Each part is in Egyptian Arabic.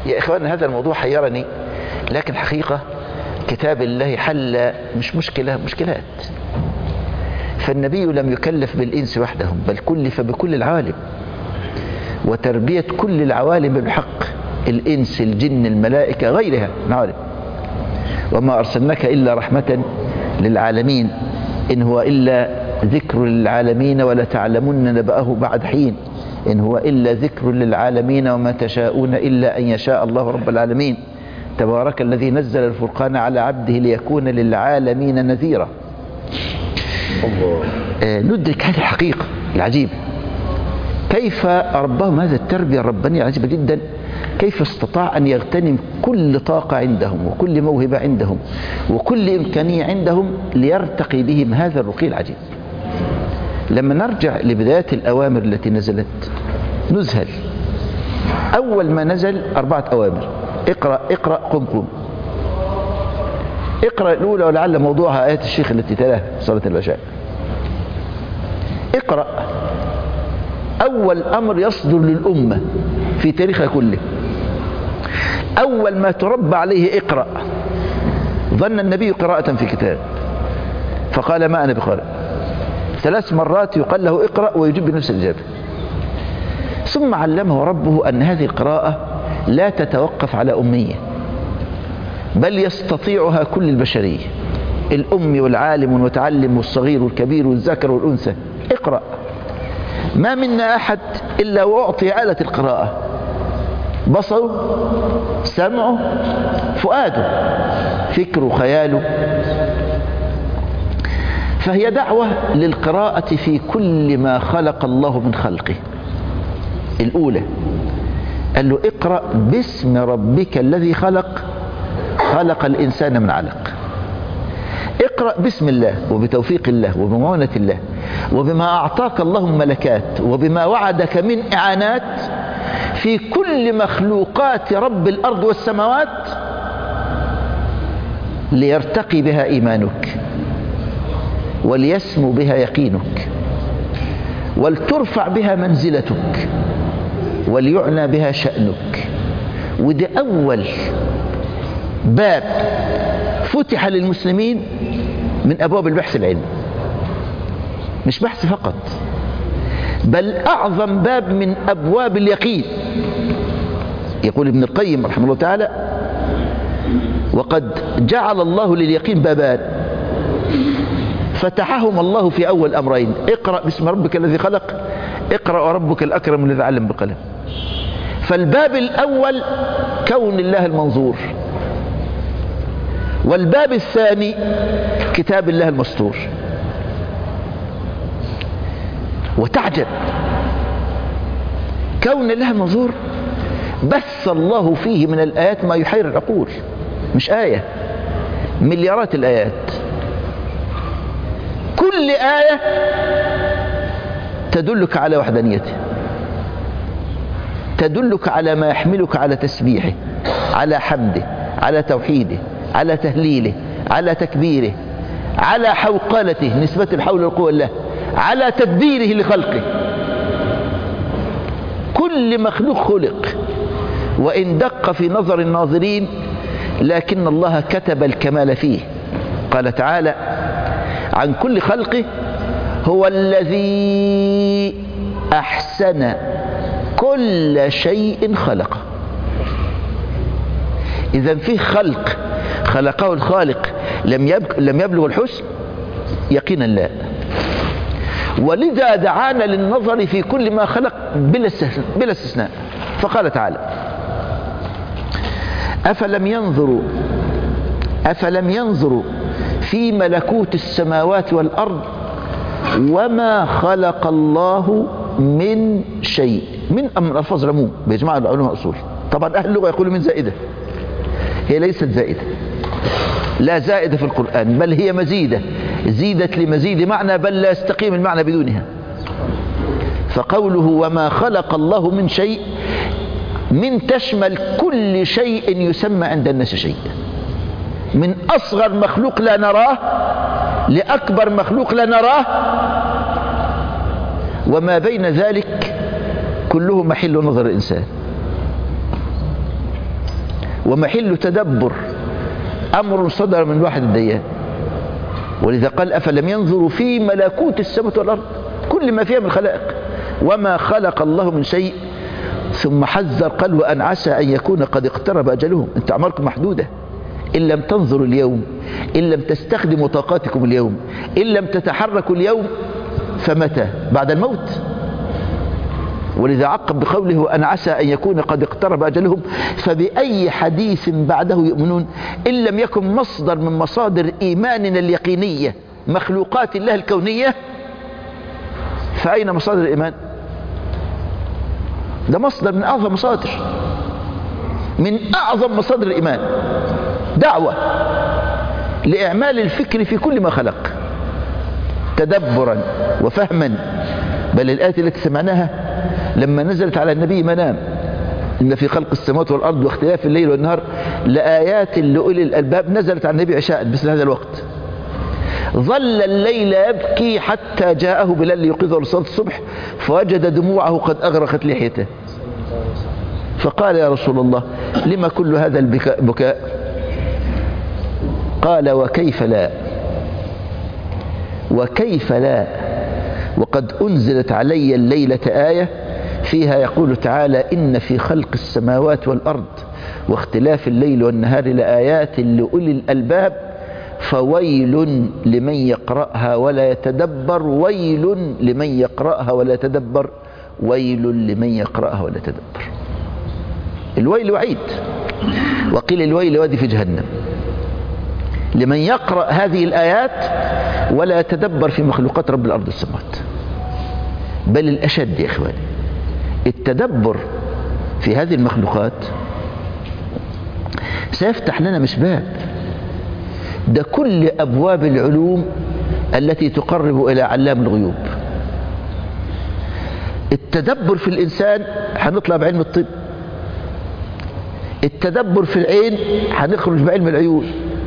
يا إخوان هذا الموضوع حيرني لكن حقيقة كتاب الله حل مش مشكلة مشكلات فالنبي لم يكلف بالإنس وحدهم بل كلف بكل العالم وتربية كل العوالم بالحق الإنس الجن الملائكة غيرها العالم وما أرسلناك إلا رحمة للعالمين إن هو إلا ذكر للعالمين ولا تعلمن نبأه بعد حين إن هو إلا ذكر للعالمين وما تشاءون إلا أن يشاء الله رب العالمين تبارك الذي نزل الفرقان على عبده ليكون للعالمين نذيرا الله آه، ندرك هذه الحقيقة العجيبة كيف ربهم هذا التربية الربانية العجيبة جدا كيف استطاع أن يغتنم كل طاقة عندهم وكل موهبة عندهم وكل إمكانية عندهم ليرتقي بهم هذا الرقي العجيب لما نرجع لبداية الأوامر التي نزلت نذهل أول ما نزل أربعة أوامر اقرأ اقرأ قم قم اقرأ الأولى ولعل موضوعها آيات الشيخ التي تلاها صلاة العشاء اقرأ أول أمر يصدر للأمة في تاريخها كله أول ما تربى عليه اقرأ ظن النبي قراءة في كتاب فقال ما أنا بقارئ ثلاث مرات يقال له اقرأ ويجيب بنفس الإجابة ثم علمه ربه أن هذه القراءة لا تتوقف على أمية بل يستطيعها كل البشرية الأم والعالم والمتعلم والصغير والكبير والذكر والأنثى اقرأ ما منا أحد إلا وأعطي آلة القراءة بصره سمعه فؤاده فكره خياله فهي دعوة للقراءة في كل ما خلق الله من خلقه الأولى قال له اقرأ باسم ربك الذي خلق خلق الإنسان من علق اقرأ باسم الله وبتوفيق الله وبمعونة الله وبما أعطاك الله من ملكات وبما وعدك من إعانات في كل مخلوقات رب الأرض والسماوات ليرتقي بها إيمانك وليسمو بها يقينك ولترفع بها منزلتك وليعنى بها شأنك وده أول باب فتح للمسلمين من أبواب البحث العلمي مش بحث فقط بل أعظم باب من أبواب اليقين يقول ابن القيم رحمه الله تعالى وقد جعل الله لليقين بابان فتحهم الله في أول أمرين اقرأ باسم ربك الذي خلق اقرأ وربك الأكرم الذي علم بقلم فالباب الأول كون الله المنظور والباب الثاني كتاب الله المستور وتعجب كون الله المنظور بث الله فيه من الآيات ما يحير العقول مش آية مليارات الآيات كل آية تدلك على وحدانيته تدلك على ما يحملك على تسبيحه على حمده على توحيده على تهليله على تكبيره على حوقلته نسبة الحول والقوة له على تدبيره لخلقه كل مخلوق خلق وإن دق في نظر الناظرين لكن الله كتب الكمال فيه قال تعالى عن كل خلقه هو الذي أحسن كل شيء خلقه إذا فيه خلق خلقه الخالق لم يبق لم يبلغ الحسن يقينا لا ولذا دعانا للنظر في كل ما خلق بلا استثناء, بلا استثناء فقال تعالى أفلم ينظروا أفلم ينظروا في ملكوت السماوات والأرض وما خلق الله من شيء من أمر الألفاظ العموم بيجمع العلماء أصول طبعا أهل اللغة يقولوا من زائدة هي ليست زائدة لا زائدة في القرآن بل هي مزيدة زيدت لمزيد معنى بل لا يستقيم المعنى بدونها فقوله وما خلق الله من شيء من تشمل كل شيء يسمى عند الناس شيء من أصغر مخلوق لا نراه لأكبر مخلوق لا نراه وما بين ذلك كله محل نظر الإنسان ومحل تدبر أمر صدر من واحد الديان ولذا قال أفلم ينظروا في ملكوت السماوات والأرض كل ما فيها من الخلائق وما خلق الله من شيء ثم حذر قال وأن عسى أن يكون قد اقترب أجلهم أنت أعماركم محدودة إن لم تنظروا اليوم إن لم تستخدموا طاقاتكم اليوم إن لم تتحركوا اليوم فمتى بعد الموت ولذا عقب بقوله وأن عسى أن يكون قد اقترب أجلهم فبأي حديث بعده يؤمنون إن لم يكن مصدر من مصادر إيماننا اليقينية مخلوقات الله الكونية فأين مصادر الإيمان ده مصدر من أعظم مصادر من أعظم مصادر الإيمان دعوة لإعمال الفكر في كل ما خلق تدبرا وفهما بل الآية التي سمعناها لما نزلت على النبي منام إن في خلق السماوات والأرض واختلاف الليل والنهار لآيات لأولي الألباب نزلت على النبي عشاء مثل هذا الوقت ظل الليل يبكي حتى جاءه بلال يوقظه لصلاة الصبح فوجد دموعه قد أغرقت لحيته فقال يا رسول الله لما كل هذا البكاء قال وكيف لا وكيف لا وقد أنزلت علي الليلة آية فيها يقول تعالى إن في خلق السماوات والأرض واختلاف الليل والنهار لآيات لأولي الألباب فويل لمن يقرأها ولا يتدبر ويل لمن يقرأها ولا يتدبر ويل لمن يقرأها ولا يتدبر الويل وعيد وقيل الويل وادي في جهنم لمن يقرأ هذه الآيات ولا يتدبر في مخلوقات رب الأرض والسماوات بل الأشد يا إخواني التدبر في هذه المخلوقات سيفتح لنا مش باب ده كل أبواب العلوم التي تقرب إلى علام الغيوب التدبر في الإنسان هنطلع بعلم الطب التدبر في العين هنخرج بعلم العيون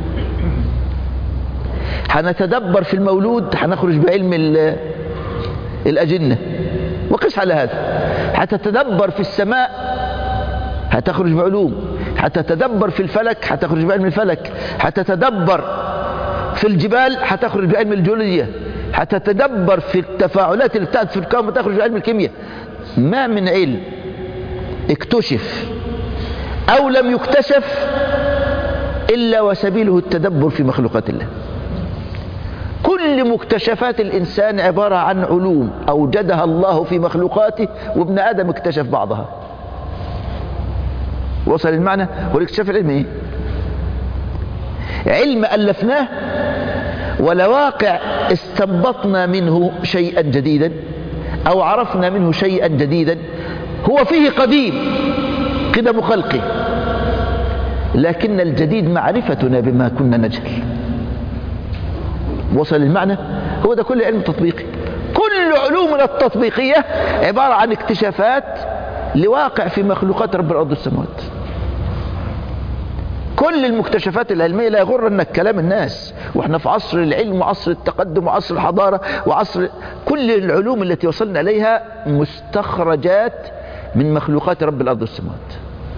هنتدبر في المولود هنخرج بعلم الأجنة وقس على هذا هتتدبر في السماء هتخرج بعلوم هتتدبر في الفلك هتخرج بعلم الفلك هتتدبر في الجبال هتخرج بعلم الجيولوجيا هتتدبر في التفاعلات اللي بتحدث في الكون هتخرج بعلم الكيمياء ما من علم اكتشف أو لم يكتشف إلا وسبيله التدبر في مخلوقات الله كل مكتشفات الإنسان عبارة عن علوم أوجدها الله في مخلوقاته وابن آدم اكتشف بعضها وصل المعنى والاكتشاف العلم ايه علم ألفناه ولا واقع استنبطنا منه شيئا جديدا أو عرفنا منه شيئا جديدا هو فيه قديم قدم خلقه لكن الجديد معرفتنا بما كنا نجهل وصل المعنى هو ده كل علم تطبيقي كل علومنا التطبيقية عبارة عن اكتشافات لواقع في مخلوقات رب الأرض والسماوات كل المكتشفات العلمية لا يغرنك كلام الناس واحنا في عصر العلم وعصر التقدم وعصر الحضارة وعصر كل العلوم التي وصلنا إليها مستخرجات من مخلوقات رب الأرض والسماوات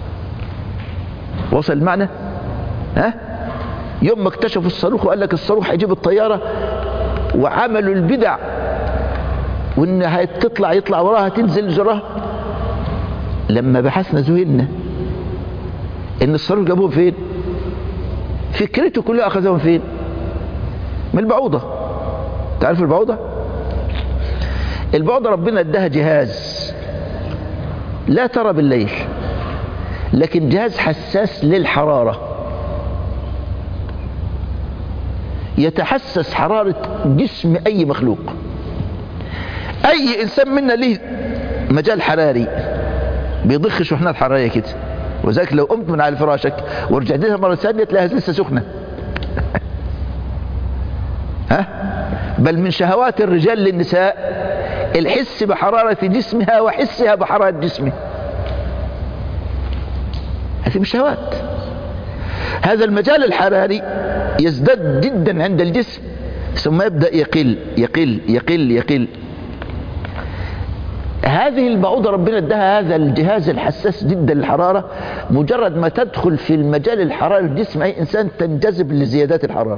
وصل المعنى ها يوم ما اكتشفوا الصاروخ وقال لك الصاروخ هيجيب الطيارة وعملوا البدع وان هتطلع يطلع وراها تنزل جراها لما بحثنا ذهلنا ان الصاروخ جابوه فين فكرته كلها اخذوهم فين من البعوضة تعرف البعوضة البعوضة ربنا اداها جهاز لا ترى بالليل لكن جهاز حساس للحرارة يتحسس حرارة جسم أي مخلوق أي إنسان منا له مجال حراري بيضخ شحنات حرارية كده وذلك لو قمت من على فراشك ورجعت لها مرة ثانية تلاقيها لسه سخنة ها بل من شهوات الرجال للنساء الحس بحرارة جسمها وحسها بحرارة جسمه هذه من شهوات هذا المجال الحراري يزداد جدا عند الجسم ثم يبدأ يقل يقل يقل يقل هذه البعوضة ربنا اداها هذا الجهاز الحساس جدا للحرارة مجرد ما تدخل في المجال الحراري في جسم أي إنسان تنجذب لزيادات الحرارة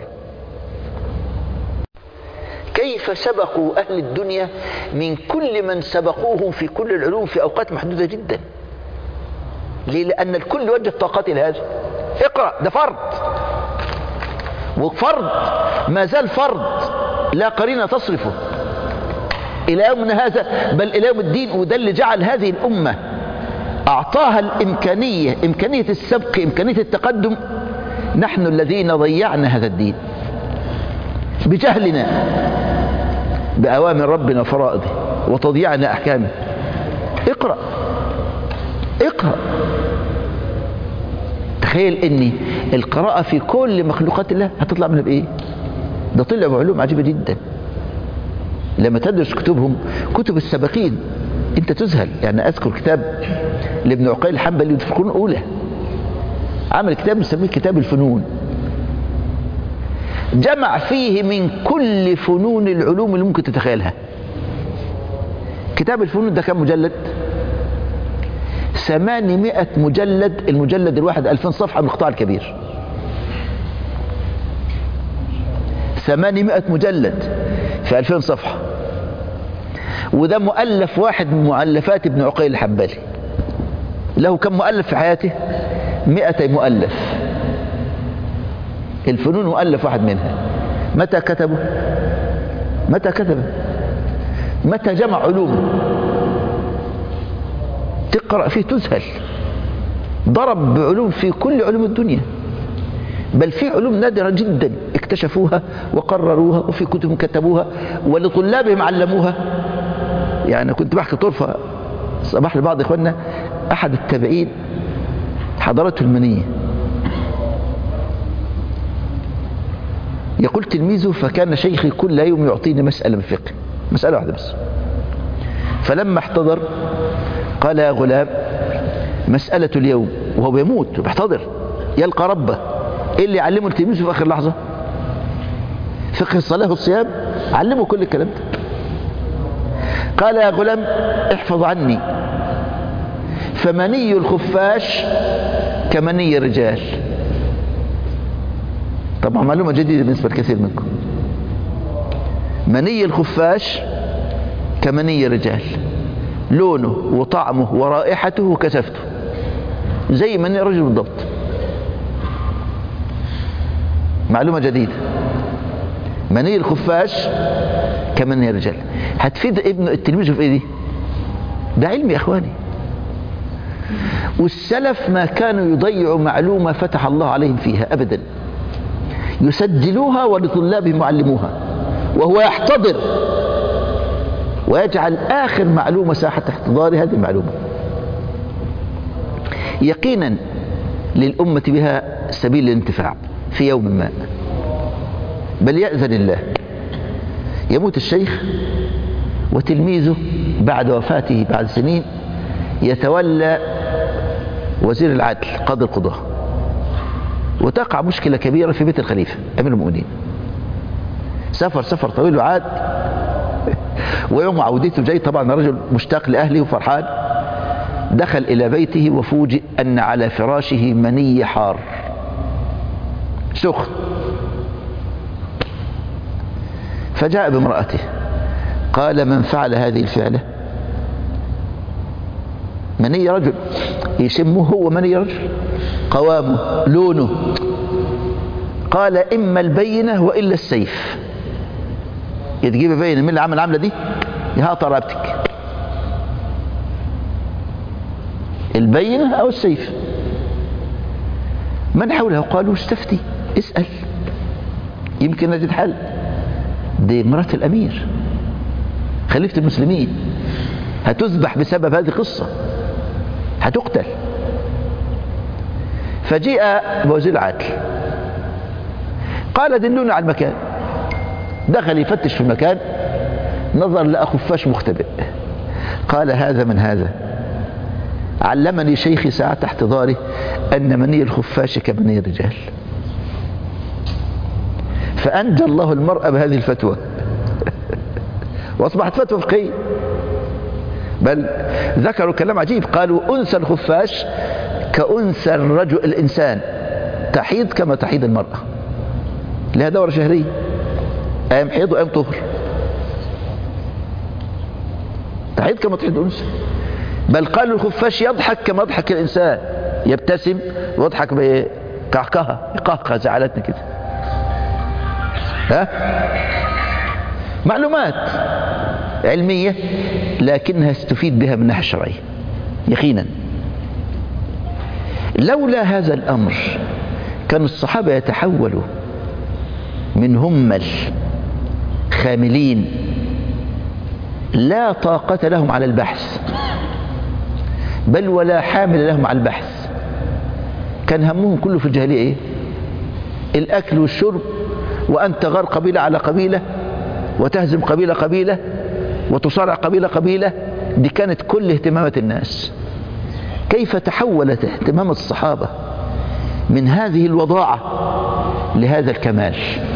كيف سبقوا أهل الدنيا من كل من سبقوهم في كل العلوم في أوقات محدودة جدا ليه؟ لأن الكل وجه طاقات إلى هذا اقرأ ده فرض وفرض ما زال فرض لا قرينة تصرفه إلى يومنا هذا بل إلى يوم الدين وده اللي جعل هذه الأمة أعطاها الإمكانية إمكانية السبق إمكانية التقدم نحن الذين ضيعنا هذا الدين بجهلنا بأوامر ربنا وفرائضه وتضييعنا أحكامه اقرأ اقرأ تخيل ان القراءة في كل مخلوقات الله هتطلع منها بإيه ده طلع بعلوم عجيبة جدا لما تدرس كتبهم كتب السابقين انت تذهل يعني اذكر كتاب لابن عقيل الحنبلي في القرون الاولى عمل كتاب مسميه كتاب الفنون جمع فيه من كل فنون العلوم اللي ممكن تتخيلها كتاب الفنون ده كم مجلد 800 مجلد المجلد الواحد 2000 صفحة من القطاع الكبير 800 مجلد في 2000 صفحة وده مؤلف واحد من مؤلفات ابن عقيل الحنبلي له كم مؤلف في حياته 200 مؤلف الفنون مؤلف واحد منها متى كتبه متى كتبه متى جمع علومه تقرأ فيه تذهل ضرب بعلوم في كل علوم الدنيا بل في علوم نادرة جدا اكتشفوها وقرروها وفي كتب كتبوها ولطلابهم علموها يعني كنت بحكي طرفة صباح لبعض إخواننا أحد التابعين حضرته المنية يقول تلميذه فكان شيخي كل يوم يعطيني مسألة من الفقه مسألة واحدة بس فلما احتضر قال يا غلام مسألة اليوم وهو بيموت وبيحتضر يلقى ربه ايه اللي يعلمه التلميذ في اخر لحظة فقه الصلاة والصيام علمه كل الكلام ده قال يا غلام احفظ عني فمني الخفاش كمني الرجال طبعا معلومة جديدة بالنسبة لكثير منكم مني الخفاش كمني الرجال لونه وطعمه ورائحته وكثافته زي مني الرجل بالضبط معلومة جديدة مني الخفاش كمني الرجال هتفيد ابن التلميذ في ايه دي ده علم يا اخواني والسلف ما كانوا يضيعوا معلومة فتح الله عليهم فيها ابدا يسجلوها ولطلابهم يعلموها وهو يحتضر ويجعل آخر معلومة ساحة احتضار هذه المعلومة يقينا للأمة بها سبيل الانتفاع في يوم ما بل يأذن الله يموت الشيخ وتلميذه بعد وفاته بعد سنين يتولى وزير العدل قاضي القضاء وتقع مشكلة كبيرة في بيت الخليفة أمير المؤمنين سافر سفر طويل وعاد ويوم عودته جاي طبعا رجل مشتاق لأهله وفرحان دخل إلى بيته وفوجئ أن على فراشه مني حار سخن فجاء بامرأته قال من فعل هذه الفعلة مني رجل يسمه هو مني رجل قوامه لونه قال إما البينة وإلا السيف تجيب بينة من اللي عمل العملة دي يهاطى رقبتك البينة أو السيف من حوله قالوا استفتي اسأل يمكن نجد حل دي مرات الأمير خليفة المسلمين هتذبح بسبب هذه القصة هتقتل فجيء بوزير العدل قال دلوني على المكان دخل يفتش في المكان نظر لقى خفاش مختبئ قال هذا من هذا علمني شيخي ساعة احتضاره أن مني الخفاش كمني الرجال فأنجى الله المرأة بهذه الفتوى وأصبحت فتوى فقهية بل ذكروا كلام عجيب قالوا أنثى الخفاش كأنثى الرجل الإنسان تحيض كما تحيض المرأة لها دورة شهرية أيام حيض وأيام طهر تحيض كما تحيض الأنثى بل قالوا الخفاش يضحك كما يضحك الإنسان يبتسم ويضحك بقهقهة قهقه زعلتنا كده ها معلومات علمية لكنها استفيد بها من الناحية الشرعية يقينا لولا هذا الأمر كان الصحابة يتحولوا من همل خاملين لا طاقة لهم على البحث بل ولا حامل لهم على البحث كان همهم كله في الجاهلية ايه الاكل والشرب وان تغار قبيلة على قبيلة وتهزم قبيلة قبيلة وتصارع قبيلة قبيلة دي كانت كل اهتمامات الناس كيف تحولت اهتمامات الصحابة من هذه الوضاعة لهذا الكمال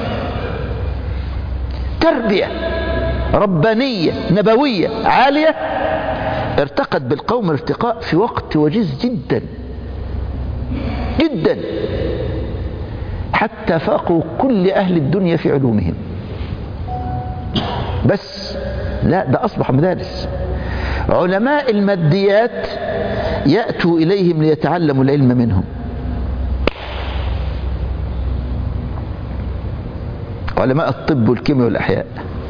تربية ربانية نبوية عالية ارتقت بالقوم ارتقاء في وقت وجيز جدا جدا حتى فاقوا كل أهل الدنيا في علومهم بس لا ده أصبح مدارس علماء الماديات يأتوا إليهم ليتعلموا العلم منهم علماء الطب والكيمياء والأحياء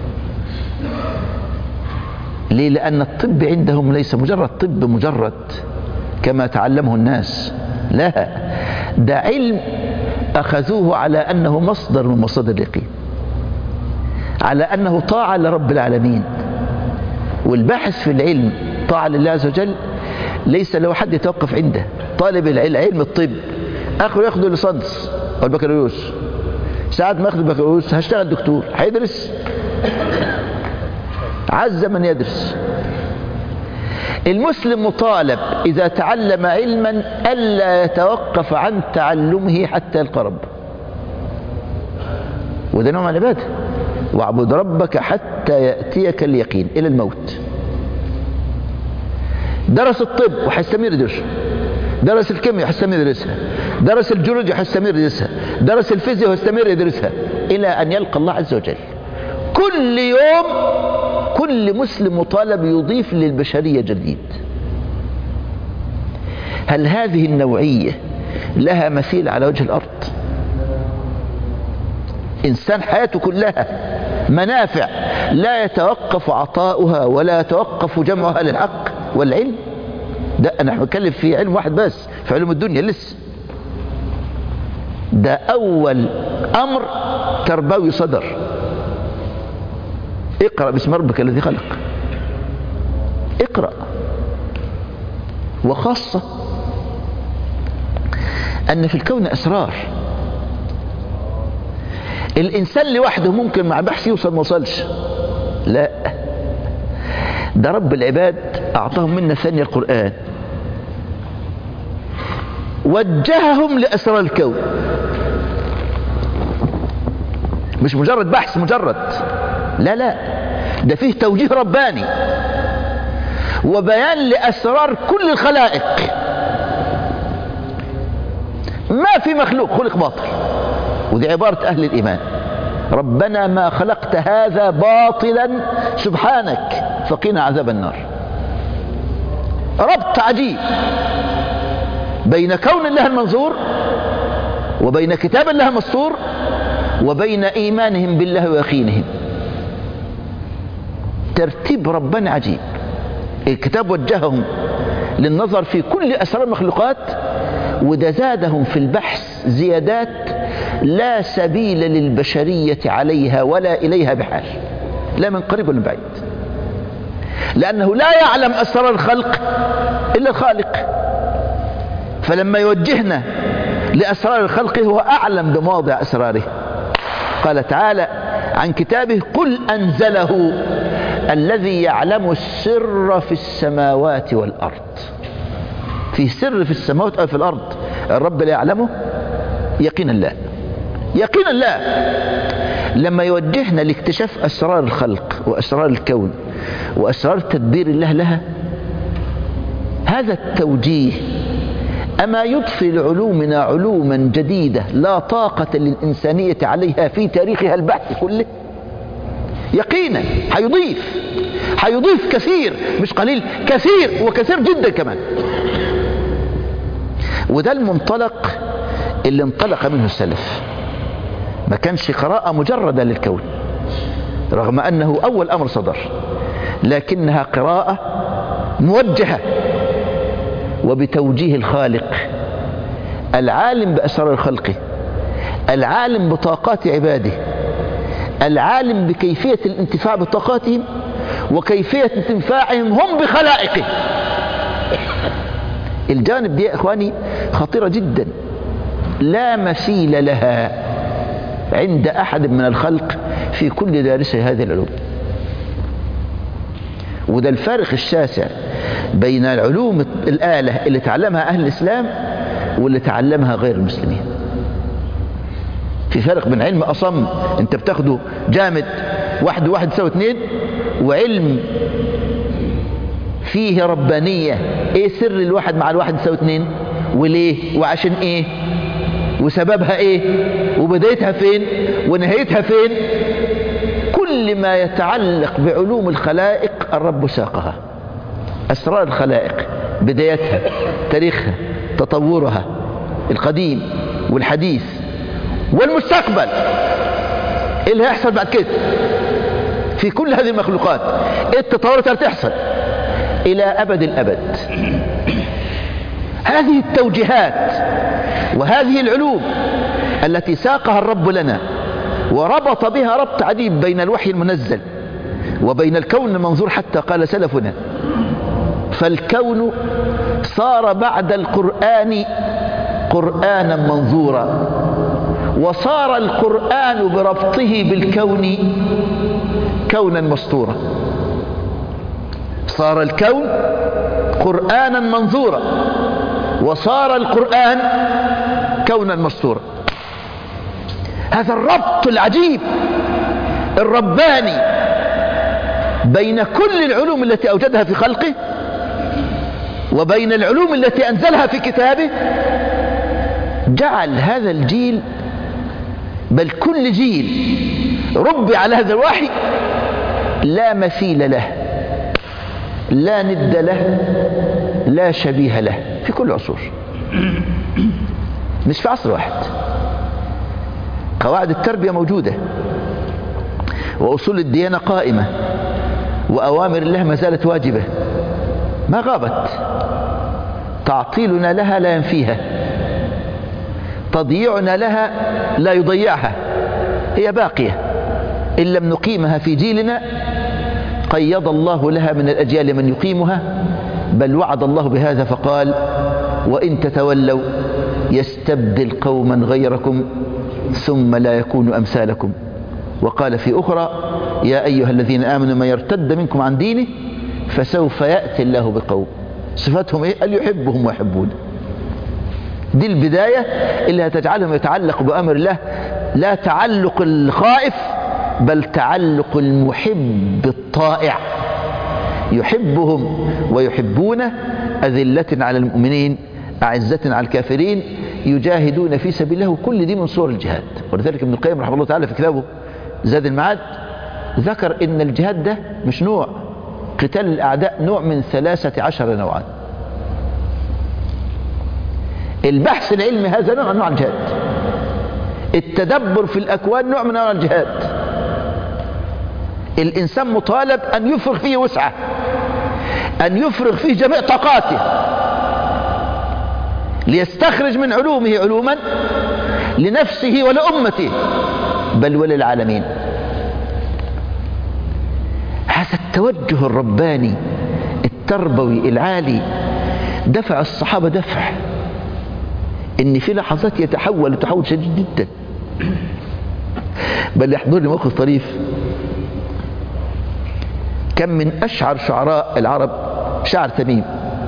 ليه لأن الطب عندهم ليس مجرد طب مجرد كما تعلمه الناس لا ده علم أخذوه على أنه مصدر من مصادر اليقين على أنه طاعة لرب العالمين والباحث في العلم طاعة لله عز وجل ليس له حد يتوقف عنده طالب العلم الطب آخره ياخده لصدس أو البكالوريوس ساعات ما ياخد البكالوريوس هشتغل دكتور هيدرس عز من يدرس المسلم مطالب إذا تعلم علما ألا يتوقف عن تعلمه حتى يلقى رب وده نوع من العبادة واعبد ربك حتى يأتيك اليقين إلى الموت درس الطب وحيستمر يدرسه درس الكيمياء وحيستمر يدرسها درس الجيولوجيا وحيستمر يدرسها درس الفيزياء ويستمر يدرسها إلى أن يلقى الله عز وجل كل يوم كل مسلم مطالب يضيف للبشرية جديد هل هذه النوعية لها مثيل على وجه الأرض إنسان حياته كلها منافع لا يتوقف عطاؤها ولا يتوقف جمعها للحق والعلم ده أنا بتكلم في علم واحد بس في علوم الدنيا لسه ده أول أمر تربوي صدر اقرأ باسم ربك الذي خلق اقرأ وخاصة أن في الكون أسرار الإنسان لوحده ممكن مع بحث يوصل ما وصلش لا ده رب العباد أعطاهم منا ثانية القرآن وجههم لأسرار الكون مش مجرد بحث مجرد لا لا ده فيه توجيه رباني وبيان لأسرار كل الخلائق ما في مخلوق خلق باطل ودي عبارة أهل الإيمان ربنا ما خلقت هذا باطلا سبحانك فقنا عذاب النار ربط عجيب بين كون الله المنظور وبين كتاب الله المسطور وبين إيمانهم بالله ويقينهم ترتيب ربنا عجيب الكتاب وجههم للنظر في كل أسرار المخلوقات وده زادهم في البحث زيادات لا سبيل للبشرية عليها ولا إليها بحال لا من قريب ولا من بعيد لأنه لا يعلم أسرار الخلق إلا الخالق فلما يوجهنا لأسرار الخلق هو أعلم بمواضع أسراره قال تعالى عن كتابه قل أنزله الذي يعلم السر في السماوات والأرض في سر في السماوات أو في الأرض الرب لا يعلمه يقينا لا يقينا لا لما يوجهنا لاكتشاف أسرار الخلق وأسرار الكون وأسرار تدبير الله لها هذا التوجيه أما يضفي لعلومنا علوما جديدة لا طاقة للإنسانية عليها في تاريخها البحث كله يقينا هيضيف هيضيف كثير مش قليل كثير وكثير جدا كمان وده المنطلق اللي انطلق منه السلف ما كانش قراءة مجردة للكون رغم أنه أول أمر صدر لكنها قراءة موجهة وبتوجيه الخالق العالم بأسرار خلقه العالم بطاقات عباده العالم بكيفية الانتفاع بطاقاتهم وكيفية انتفاعهم هم بخلائقه الجانب دي يا إخواني خطيرة جدا لا مثيل لها عند أحد من الخلق في كل دارسي هذه العلوم وده الفارق الشاسع بين العلوم الآلة اللي تعلمها أهل الإسلام واللي تعلمها غير المسلمين في فرق بين علم أصم انت بتاخده جامد واحد واحد يساوي اتنين وعلم فيه ربانية ايه سر الواحد مع الواحد يساوي اتنين وليه وعشان ايه وسببها ايه وبدايتها فين ونهايتها فين كل ما يتعلق بعلوم الخلائق الرب ساقها أسرار الخلائق بدايتها تاريخها تطورها القديم والحديث والمستقبل ايه اللي هيحصل بعد كده في كل هذه المخلوقات ايه التطورات اللي تحصل الى ابد الابد هذه التوجيهات وهذه العلوم التي ساقها الرب لنا وربط بها ربط عجيب بين الوحي المنزل وبين الكون المنظور حتى قال سلفنا فالكون صار بعد القرآن قرآنا منظورا وصار القرآن بربطه بالكون كونا مسطورا صار الكون قرآنا منظورا وصار القرآن كونا مسطورا هذا الربط العجيب الرباني بين كل العلوم التي أوجدها في خلقه وبين العلوم التي أنزلها في كتابه جعل هذا الجيل بل كل جيل ربي على هذا الوحي لا مثيل له لا ند له لا شبيه له في كل العصور مش في عصر واحد قواعد التربية موجودة وأصول الديانة قائمة وأوامر الله ما زالت واجبة ما غابت تعطيلنا لها لا ينفيها تضييعنا لها لا يضيعها هي باقية إن لم نقيمها في جيلنا قيض الله لها من الأجيال من يقيمها بل وعد الله بهذا فقال وإن تتولوا يستبدل قوما غيركم ثم لا يكون أمثالكم وقال في أخرى يا أيها الذين آمنوا من يرتد منكم عن دينه فسوف يأتي الله بقوم صفاتهم إيه؟ قال يحبهم ويحبونه دي البداية اللي هتجعلهم يتعلقوا بأمر الله لا تعلق الخائف بل تعلق المحب الطائع يحبهم ويحبونه أذلة على المؤمنين أعزة على الكافرين يجاهدون في سبيل الله كل دي من صور الجهاد ولذلك ابن القيم رحمه الله تعالى في كتابه زاد المعاد ذكر ان الجهاد ده مش نوع قتال الأعداء نوع من ثلاثة عشر نوعا البحث العلمي هذا نوع من انواع الجهاد التدبر في الأكوان نوع من انواع الجهاد الإنسان مطالب أن يفرغ فيه وسعة أن يفرغ فيه جميع طاقاته ليستخرج من علومه علوما لنفسه ولأمته بل وللعالمين هذا التوجه الرباني التربوي العالي دفع الصحابة دفع ان في لحظات يتحول تحول شديد جدا بل يحضر لي موقف طريف كان من اشعر شعراء العرب شعر تميم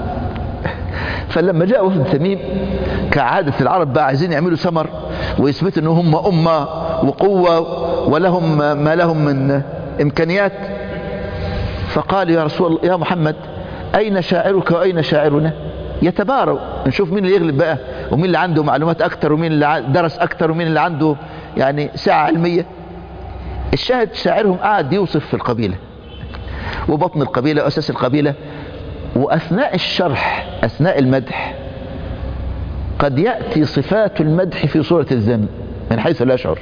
فلما جاء وفد تميم كعادة العرب بقى عايزين يعملوا سمر ويثبتوا ان هم امة وقوة ولهم ما لهم من امكانيات فقال يا رسول الله يا محمد أين شاعرك وأين شاعرنا يتباروا نشوف مين اللي يغلب بقى ومين اللي عنده معلومات أكتر ومين اللي ع- درس أكتر ومين اللي عنده يعني ساعة علمية الشاهد شاعرهم قاعد يوصف في القبيلة وبطن القبيلة وأساس القبيلة وأثناء الشرح أثناء المدح قد يأتي صفات المدح في صورة الذم من حيث لا يشعر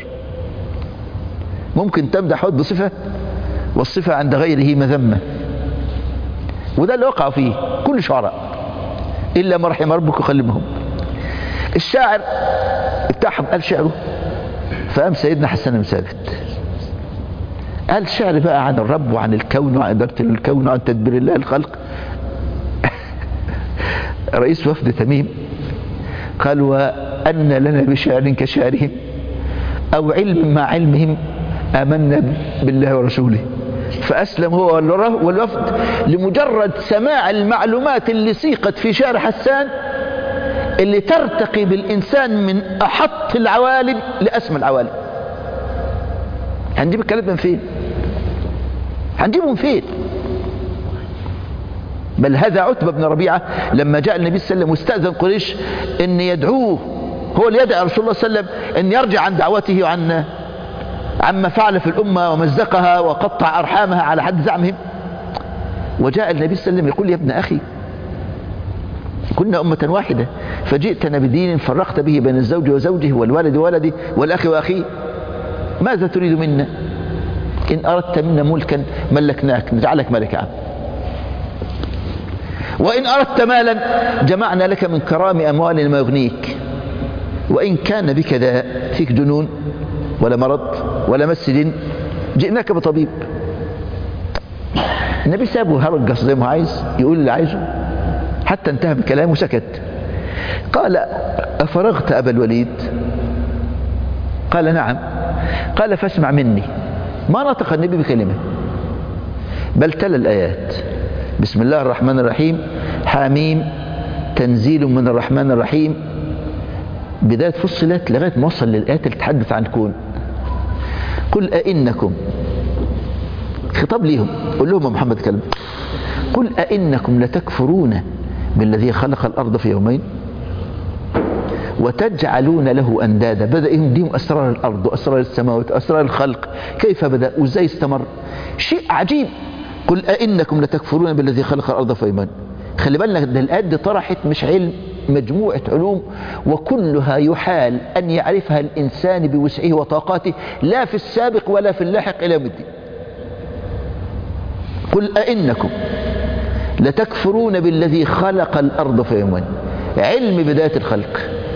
ممكن تمدح واحد بصفة والصفة عند غيره مذمة وده اللي وقع فيه كل شعراء إلا ما رحم ربك وخلمهم الشاعر بتاعهم قال شعره فقام سيدنا حسن بن ثابت قال شعر بقى عن الرب وعن الكون وعن إدارة الكون وعن تدبير الله الخلق رئيس وفد تميم قال وأن لنا بشعر كشعرهم أو علم مع علمهم آمنا بالله ورسوله فأسلم هو والر- والوفد لمجرد سماع المعلومات اللي سيقت في شعر حسان اللي ترتقي بالإنسان من أحط العوالم لأسمى العوالم هنجيب الكلام من فين هنجيبه من فين بل هذا عتبة بن ربيعة لما جاء النبي صلى الله عليه وسلم واستأذن قريش ان يدعوه هو اللي يدعى رسول الله صلى الله عليه وسلم ان يرجع عن دعوته وعن عما فعل في الأمة ومزقها وقطع أرحامها على حد زعمهم وجاء النبي صلى الله عليه وسلم يقول يا ابن أخي كنا أمة واحدة فجئتنا بدين فرقت به بين الزوج وزوجه والولد وولده والأخ وأخيه ماذا تريد منا إن أردت منا ملكا ملكناك نجعلك ملك عام وإن أردت مالا جمعنا لك من كرام أموال ما يغنيك وإن كان بك داء فيك جنون ولا مرض ولا مسجد جئناك بطبيب النبي سابه هرجس زي ما عايز يقول اللي عايزه حتى انتهى من كلامه وسكت قال أفرغت أبا الوليد قال نعم قال فاسمع مني ما نطق النبي بكلمة بل تلا الآيات بسم الله الرحمن الرحيم حاميم تنزيل من الرحمن الرحيم بداية فصلت لغاية ما وصل للآيات اللي تتحدث عن كون قل أئنكم خطاب ليهم قل لهم يا محمد كلام قل أئنكم لتكفرون بالذي خلق الأرض في يومين وتجعلون له أندادا بدأ يهديهم أسرار الأرض وأسرار السماوات وأسرار الخلق كيف بدأ وإزاي استمر شيء عجيب قل أئنكم لتكفرون بالذي خلق الأرض في يومين خلي بالك ده الآيات دي طرحت مش علم مجموعة علوم وكلها يحال أن يعرفها الإنسان بوسعه وطاقاته لا في السابق ولا في اللاحق إلى يوم الدين قل أئنكم لتكفرون بالذي خلق الأرض في يومين علم بداية الخلق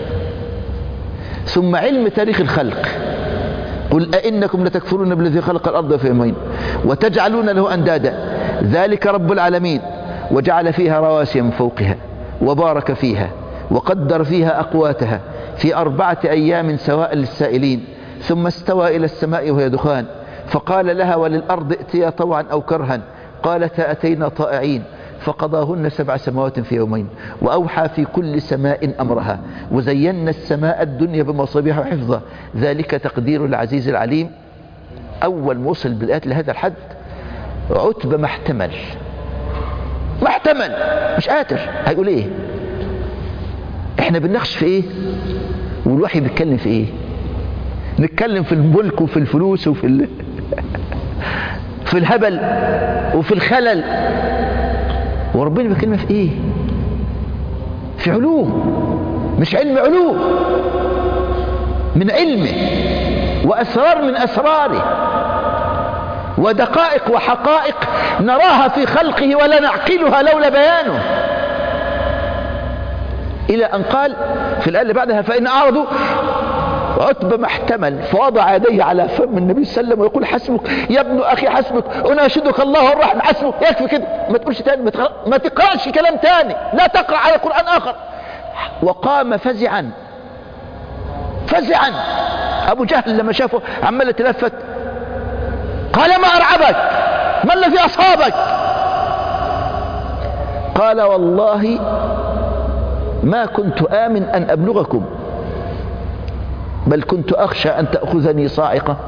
ثم علم تاريخ الخلق قل أئنكم لتكفرون بالذي خلق الأرض في يومين وتجعلون له أندادا ذلك رب العالمين وجعل فيها رواسي من فوقها وبارك فيها وقدر فيها أقواتها في أربعة أيام سواء للسائلين ثم استوى إلى السماء وهي دخان فقال لها وللأرض ائتيا طوعا أو كرها قالتا أتينا طائعين فقضاهن سبع سماوات في يومين وأوحى في كل سماء أمرها وزينا السماء الدنيا بمصابيح وحفظا ذلك تقدير العزيز العليم أول ما وصل بالآيات لهذا الحد عتبة ما احتمل ما احتمل مش قادر هيقول ايه احنا بنناقش في ايه والوحي بيتكلم في ايه نتكلم في الملك وفي الفلوس وفي ال... في الهبل وفي الخلل وربنا بيكلمنا في ايه في علوم مش علم علوم من علمه واسرار من اسراره ودقائق وحقائق نراها في خلقه ولا نعقلها لولا بيانه إلى أن قال في الآية اللي بعدها فإن أعرضوا عتبة ما احتمل فوضع يديه على فم النبي صلى الله عليه وسلم ويقول حسبك يا ابن أخي حسبك أناشدك الله الرحمن حسبك يكفي كده ما تقولش تاني ما, تقرأ ما تقرأش كلام تاني لا تقرأ على قرآن آخر وقام فزعا فزعا أبو جهل لما شافه عمال يتلفت قال ما أرعبك ما الذي أصابك قال والله ما كنت آمن أن أبلغكم بل كنت أخشى أن تأخذني صاعقة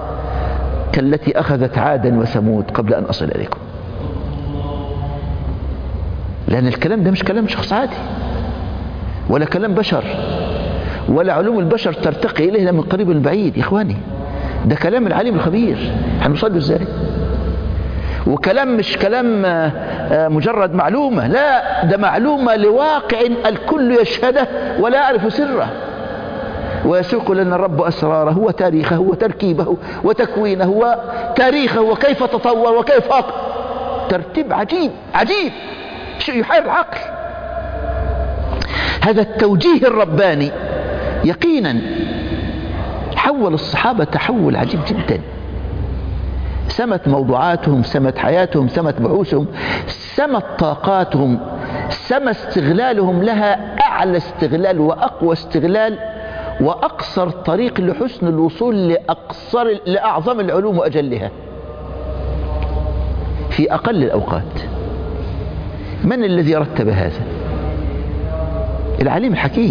كالتي أخذت عادا وثمود قبل أن أصل إليكم لأن الكلام ده مش كلام شخص عادي ولا كلام بشر ولا علوم البشر ترتقي إليه من قريب من بعيد يا إخواني ده كلام العليم الخبير هنوصل له ازاي وكلام مش كلام مجرد معلومة لا ده معلومة لواقع الكل يشهده ولا يعرف سره ويسوق لنا الرب أسراره وتاريخه وتركيبه وتكوينه وتاريخه وكيف تطور وكيف أقل ترتيب عجيب عجيب شيء يحير العقل هذا التوجيه الرباني يقينا حول الصحابة تحول عجيب جدا سمت موضوعاتهم سمت حياتهم سمت بحوثهم سمت طاقاتهم سمى استغلالهم لها أعلى استغلال وأقوى استغلال وأقصر طريق لحسن الوصول لأقصر لأعظم العلوم وأجلها في أقل الأوقات من الذي رتب هذا العليم الحكيم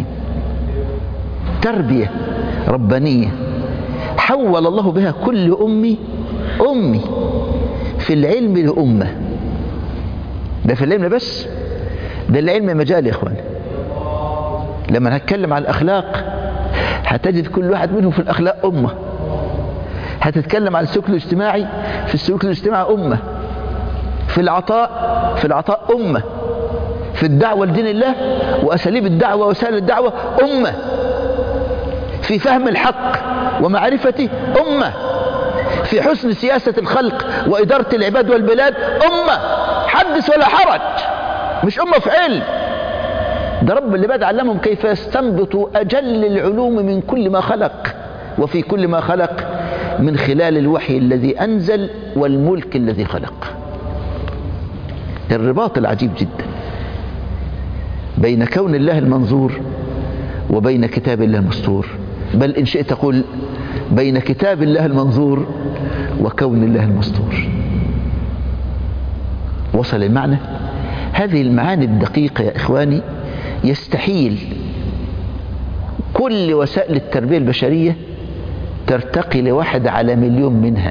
تربية ربانية حول الله بها كل أمي أمي في العلم لأمة ده في العلم بس ده العلم مجال يا إخوان لما هنتكلم عن الأخلاق هتجد كل واحد منهم في الأخلاق أمة هتتكلم عن السلوك الاجتماعي في السلوك الاجتماعي أمة في العطاء في العطاء أمة في الدعوة لدين الله وأساليب الدعوة ووسائل الدعوة أمة في فهم الحق ومعرفته أمة في حسن سياسة الخلق وإدارة العباد والبلاد أمة حدث ولا حرج مش أمة في علم ده رب اللي بدأ علمهم كيف يستنبطوا أجل العلوم من كل ما خلق وفي كل ما خلق من خلال الوحي الذي أنزل والملك الذي خلق الرباط العجيب جدا بين كون الله المنظور وبين كتاب الله المستور بل إن شئت قل بين كتاب الله المنظور وكون الله المستور وصل المعنى هذه المعاني الدقيقة يا إخواني يستحيل كل وسائل التربية البشرية ترتقي لواحد على مليون منها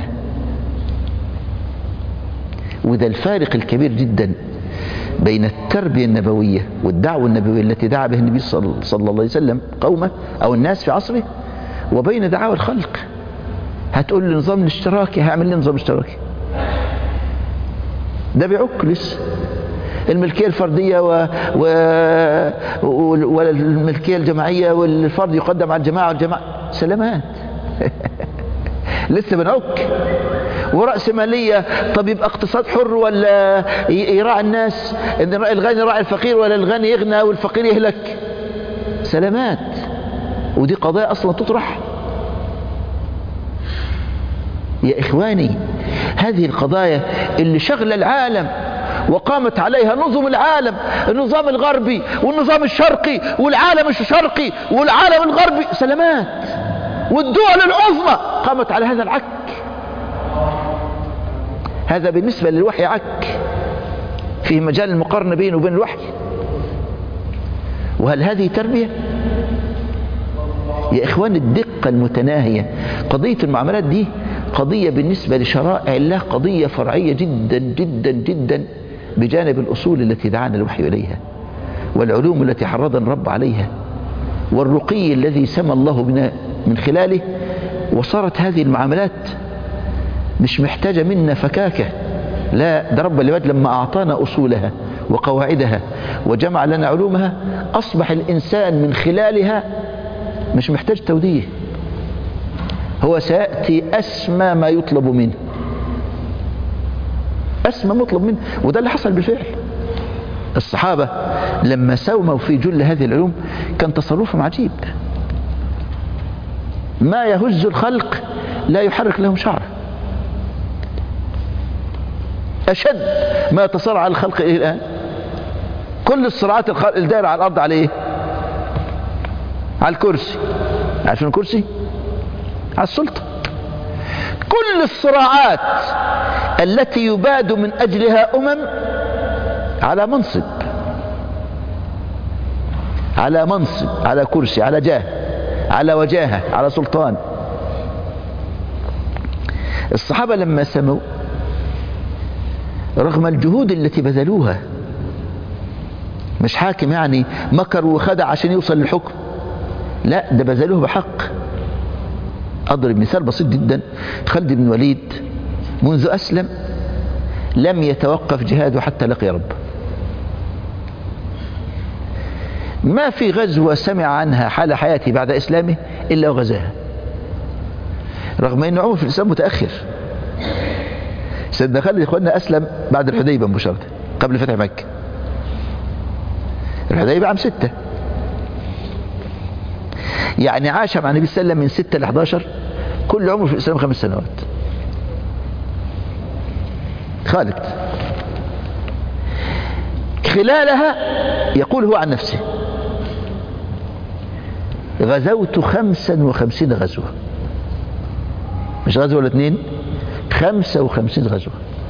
وده الفارق الكبير جدا بين التربية النبوية والدعوة النبوية التي دعا بها النبي صلى الله عليه وسلم قومه أو الناس في عصره وبين دعاوى الخلق هتقول لي نظام الاشتراكي هعمل لي نظام اشتراكي ده بيعك لسه الملكية الفردية و... و... والملكية الجماعية والفرد يقدم على الجماعة والجماعة سلامات لسه بنعك ورأس مالية طب يبقى اقتصاد حر ولا يراعي الناس ان الغني يراعي الفقير ولا الغني يغنى والفقير يهلك سلامات ودي قضايا اصلا تطرح يا اخواني هذه القضايا اللي شغل العالم وقامت عليها نظم العالم النظام الغربي والنظام الشرقي والعالم الشرقي والعالم الغربي سلامات والدول العظمى قامت على هذا العك هذا بالنسبة للوحي عك في مجال المقارنة بينه وبين الوحي وهل هذه تربية يا إخوان الدقة المتناهية قضية المعاملات دي قضية بالنسبة لشرائع الله قضية فرعية جدا جدا جدا بجانب الأصول التي دعانا الوحي إليها والعلوم التي حرضنا الرب عليها والرقي الذي سمى الله بنا من خلاله وصارت هذه المعاملات مش محتاجة منا فكاكة لا ده رب العباد لما أعطانا أصولها وقواعدها وجمع لنا علومها أصبح الإنسان من خلالها مش محتاج توديه هو سيأتي أسمى ما يطلب منه أسمى مطلب منه وده اللي حصل بالفعل الصحابة لما سوموا في جل هذه العلوم كان تصرفهم عجيب ما يهز الخلق لا يحرك لهم شعره أشد ما يتصارع على الخلق إليه الآن كل الصراعات الدائرة على الأرض على إيه على الكرسي عارفين الكرسي على السلطة كل الصراعات التي يباد من أجلها أمم على منصب على منصب على كرسي على جاه على وجاهة على سلطان الصحابة لما سموا رغم الجهود التي بذلوها مش حاكم يعني مكر وخدع عشان يوصل للحكم لا ده بذلوه بحق أضرب مثال بسيط جدا خالد بن الوليد منذ أسلم لم يتوقف جهاده حتى لقي رب ما في غزوة سمع عنها حال حياته بعد إسلامه إلا وغزاها رغم أن عمر في الإسلام متأخر سيدنا خالد إخواننا أسلم بعد الحديبة مباشرة قبل فتح مكة الحديبة عام ستة يعني عاش مع النبي صلى الله عليه وسلم من ستة ل 11 كل عمره في الإسلام خمس سنوات خالد خلالها يقول هو عن نفسه غزوت خمسا وخمسين غزوة مش غزوة ولا اتنين خمسة وخمسين غزوة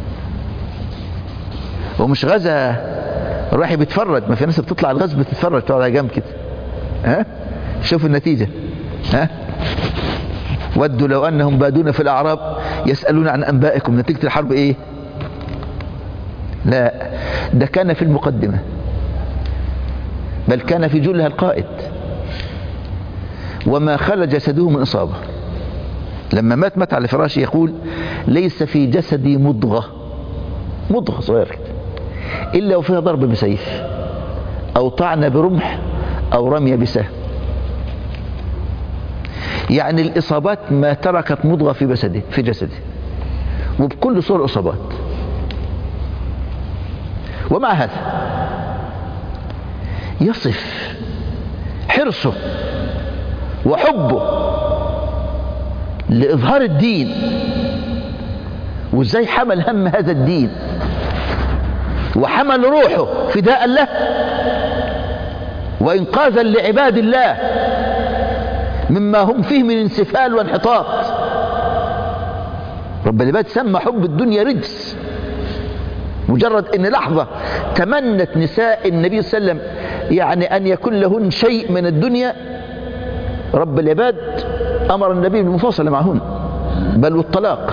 ومش غزة راح بيتفرج ما في ناس بتطلع الغزو بتتفرج تقعد على جنب كده ها شوف النتيجة ها ودوا لو أنهم بادون في الأعراب يسألون عن أنبائكم نتيجة الحرب إيه لا ده كان في المقدمة بل كان في جلها القائد وما خل جسده من إصابة لما مات مات على فراشه يقول ليس في جسدي مضغة مضغة صغيرة كده إلا وفيها ضرب بسيف أو طعن برمح أو رمي بسهم يعني الإصابات ما تركت مضغة في جسده في جسده وبكل صور إصابات ومع هذا يصف حرصه وحبه لإظهار الدين وإزاي حمل هم هذا الدين وحمل روحه فداء له وإنقاذا لعباد الله مما هم فيه من انسفال وانحطاط رب العباد سمى حب الدنيا رجس مجرد ان لحظة تمنت نساء النبي صلى الله عليه وسلم يعني ان يكون لهن شيء من الدنيا رب العباد امر النبي بالمفاصلة معهن بل والطلاق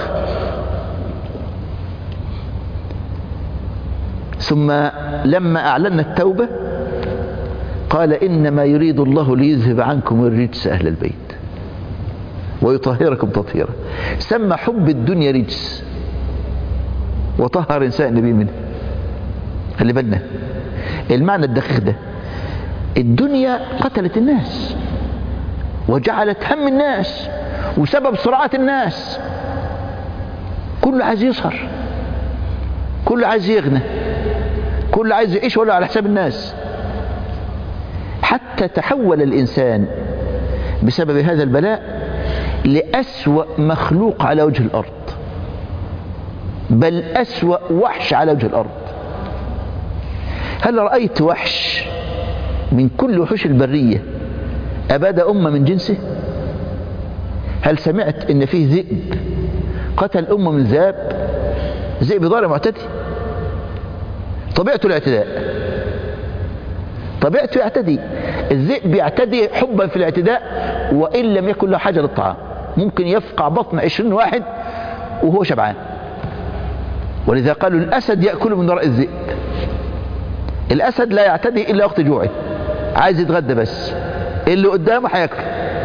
ثم لما اعلنا التوبة قال انما يريد الله ليذهب عنكم الرجس اهل البيت ويطهركم تطهيرا سمى حب الدنيا رجس وطهر نساء النبي منه خلي بالنا المعنى الدقيق ده الدنيا قتلت الناس وجعلت هم الناس وسبب صراعات الناس كله عايز يسهر كله عايز يغنى كله عايز يعيش ولا على حساب الناس حتى تحول الإنسان بسبب هذا البلاء لأسوأ مخلوق على وجه الأرض بل أسوأ وحش على وجه الأرض هل رأيت وحش من كل وحوش البرية أباد أمة من جنسه هل سمعت ان فيه ذئب قتل أمة من ذئاب ذئب ضارب معتدي طبيعته الاعتداء طبيعته يعتدي الذئب يعتدي حبا في الاعتداء وإن لم يكن له حاجة للطعام ممكن يفقع بطن عشرين واحد وهو شبعان ولذا قالوا الأسد يأكل من وراء الذئب الأسد لا يعتدي إلا وقت جوعه عايز يتغدى بس اللي قدامه هياكل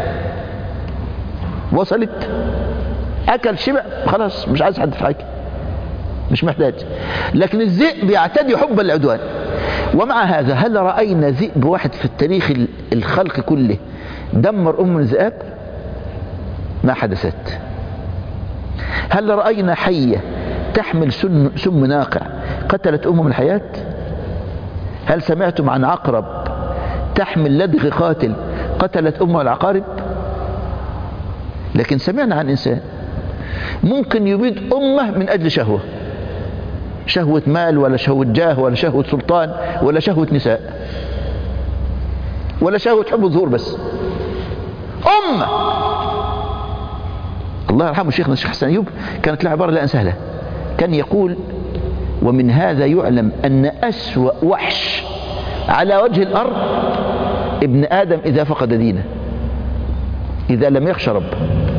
وصلت أكل شبع خلاص مش عايز حد في حاجة مش محتاج لكن الذئب يعتدي حب العدوان ومع هذا هل رأينا ذئب واحد في التاريخ الخلق كله دمر أم الذئاب ما حدثت هل رأينا حية تحمل سم, سم ناقع قتلت أمم الحياة هل سمعتم عن عقرب تحمل لدغ قاتل قتلت أمه العقارب لكن سمعنا عن إنسان ممكن يبيد أمه من أجل شهوة شهوة مال ولا شهوة جاه ولا شهوة سلطان ولا شهوة نساء ولا شهوة حب الظهور بس أمة الله يرحمه شيخنا الشيخ حسن أيوب كانت له عبارة لا أنساها كان يقول ومن هذا يعلم أن أسوأ وحش على وجه الأرض ابن آدم إذا فقد دينه إذا لم يخشى رب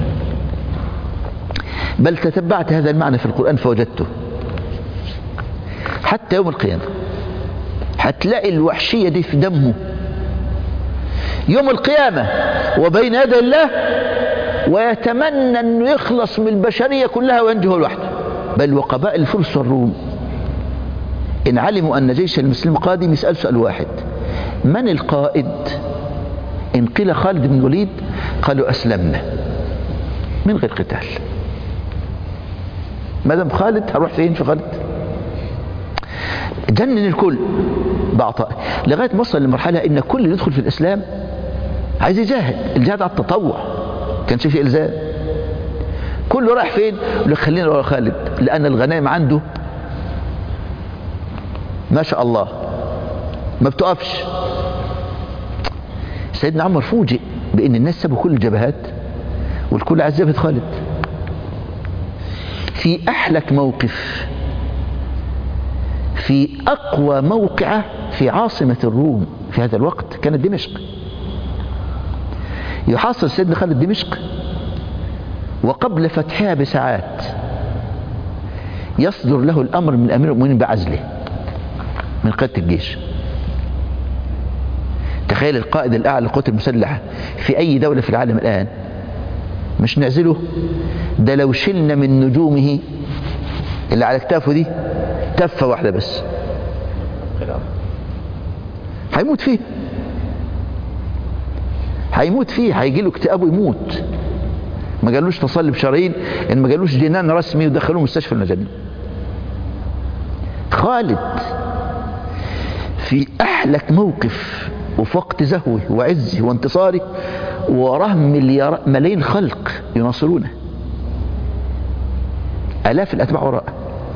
بل تتبعت هذا المعنى في القرآن فوجدته حتى يوم القيامة هتلاقي الوحشية دي في دمه يوم القيامة وبين يدي الله ويتمنى أنه يخلص من البشرية كلها وينجو لوحده بل وقبائل الفرس والروم إن علموا أن جيش المسلم قادم يسأل سؤال واحد من القائد إن قيل خالد بن الوليد قالوا أسلمنا من غير قتال ما دام خالد هروح فين في خالد جنن الكل بعطاء لغاية ما وصل لمرحلة إن كل اللي يدخل في الإسلام عايز يجاهد الجهاد على التطوع كانش فيه إلزام كله راح فين يقول لك خلينا ورا خالد لأن الغنائم عنده ما شاء الله ما بتقفش سيدنا عمر فوجئ بأن الناس سابوا كل الجبهات والكل عايز يبهد خالد في أحلك موقف في أقوى موقعة في عاصمة الروم في هذا الوقت كانت دمشق يحاصر سيدنا خالد دمشق وقبل فتحها بساعات يصدر له الأمر من أمير المؤمنين بعزله من قيادة الجيش تخيل القائد الأعلى للقوات المسلحة في أي دولة في العالم الآن مش نعزله ده لو شلنا من نجومه اللي على كتافه دي تفة واحدة بس هيموت فيه هيموت فيه هيجي له اكتئاب ويموت ما قالوش تصلي بشرايين ان ما قالوش جنان رسمي ودخلوه مستشفى المجانين خالد في احلك موقف وفي وقت زهوه وعزه وانتصاره وراه مليار ملايين خلق يناصرونه الاف الاتباع وراءه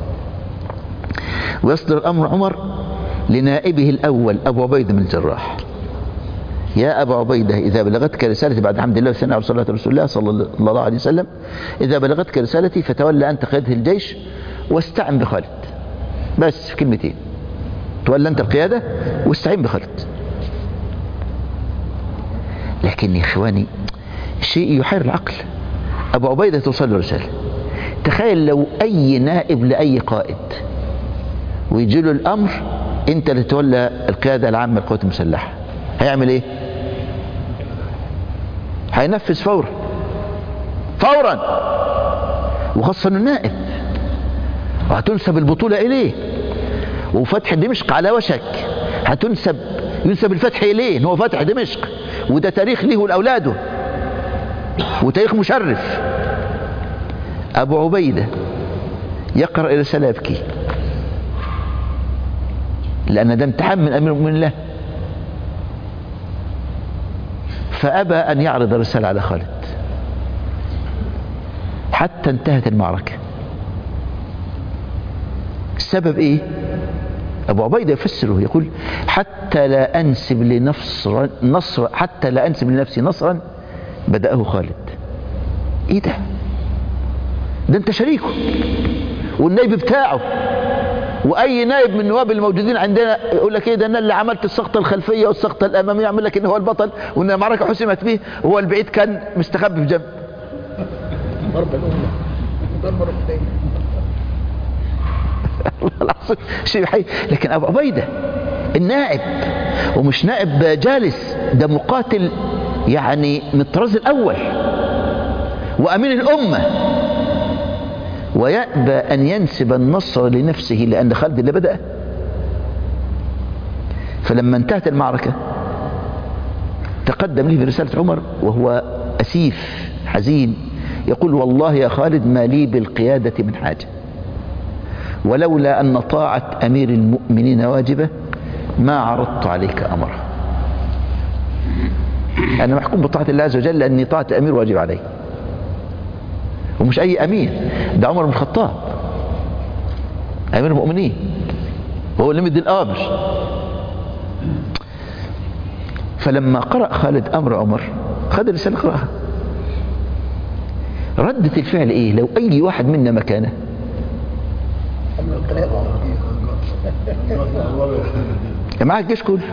ويصدر الامر عمر لنائبه الاول ابو عبيده بن الجراح يا أبا عبيدة إذا بلغتك رسالتي بعد حمد الله والثناء على صلاة رسول الله صلى الله عليه وسلم إذا بلغتك رسالتي فتولى أنت قيادة الجيش واستعن بخالد بس في كلمتين تولى أنت القيادة واستعين بخالد لكن يا إخواني شيء يحير العقل أبو عبيدة توصل له رسالة تخيل لو أي نائب لأي قائد ويجي له الأمر أنت اللي تولى القيادة العامة للقوات المسلحة هيعمل إيه؟ هينفذ فورا فورا وخاصة انه نائب وهتنسب البطولة اليه وفتح دمشق على وشك هتنسب ينسب الفتح اليه ان هو فتح دمشق وده تاريخ ليه ولاولاده وتاريخ مشرف ابو عبيدة يقرأ الرسالة يبكي لان ده امتحان من امير المؤمنين له فأبى أن يعرض الرسالة على خالد حتى انتهت المعركة السبب إيه أبو عبيدة يفسره يقول حتى لا أنسب لنصر نصر حتى لا أنسب لنفسي نصرا بدأه خالد إيه ده ده أنت شريكه والنائب بتاعه واي نائب من النواب الموجودين عندنا يقول لك ايه ده انا اللي عملت السقطه الخلفيه والسقطه الاماميه يعمل لك ان هو البطل وان المعركه حسمت به وهو البعيد كان مستخبي في جنب ضرب الأمة ضرب ركبتين والله العظيم شيء حي لكن ابو عبيده النائب ومش نائب جالس ده مقاتل يعني من الطراز الاول وامين الامه ويأبى أن ينسب النصر لنفسه لأن خالد اللي بدأ فلما انتهت المعركة تقدم لي برسالة عمر وهو أسيف حزين يقول والله يا خالد ما لي بالقيادة من حاجة ولولا أن طاعة أمير المؤمنين واجبة ما عرضت عليك أمره أنا محكوم بطاعة الله عز وجل لأني طاعة الأمير واجب علي ومش أي أمير ده عمر بن الخطاب أمير المؤمنين وهو اللي مدي الأوامر فلما قرأ خالد أمر عمر خد الرسالة قرأها ردة الفعل إيه لو أي واحد منا مكانه كان معاك الجيش كله